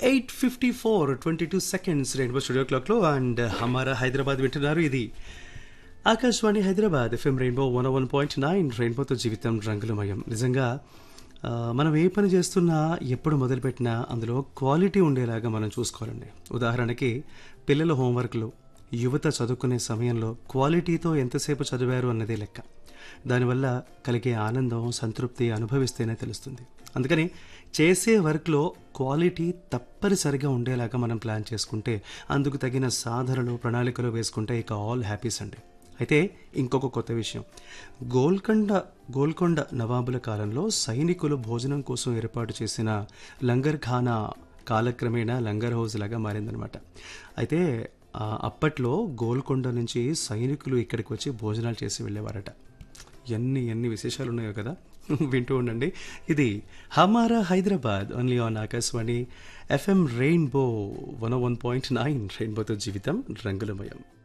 eight fifty four twenty two seconds rainbow studio క్లాక్లో and Hamara Hyderabad వింటున్నారు ఇది Akashvani Hyderabad FM rainbow one one point nine రెయిన్బోతో జీవితం రంగులమయం నిజంగా ఆ, మనం ఏ పని చేస్తున్నా ఎప్పుడు మొదలుపెట్టినా అందులో క్వాలిటీ ఉండేలాగా మనం చూసుకోవాలండి ఉదాహరణకి పిల్లల హోంవర్క్లు యువత చదువుకునే సమయంలో క్వాలిటీతో ఎంతసేపు చదివారు అన్నదే లెక్క దానివల్ల కలిగే ఆనందం సంతృప్తి అనుభవిస్తేనే తెలుస్తుంది అందుకని చేసే వర్క్లో క్వాలిటీ తప్పనిసరిగా ఉండేలాగా మనం ప్లాన్ చేసుకుంటే అందుకు తగిన సాధనలు ప్రణాళికలు వేసుకుంటే ఇక ఆల్ హ్యాపీస్ అండి అయితే ఇంకొక కొత్త విషయం గోల్కొండ గోల్కొండ నవాబుల కాలంలో సైనికులు భోజనం కోసం ఏర్పాటు చేసిన లంగర్ ఖానా కాలక్రమేణా లంగర్ హౌస్ లాగా మారిందనమాట అయితే ఆ, అప్పట్లో గోల్కొండ నుంచి సైనికులు ఇక్కడికి వచ్చి భోజనాలు చేసి వెళ్ళేవారట ఎన్ని ఎన్ని విశేషాలు ఉన్నాయో కదా వింటూ ఉండండి ఇది Hamara Hyderabad only on Akashvani FM rainbow one one point nine రెయిన్బోతో జీవితం రంగులమయం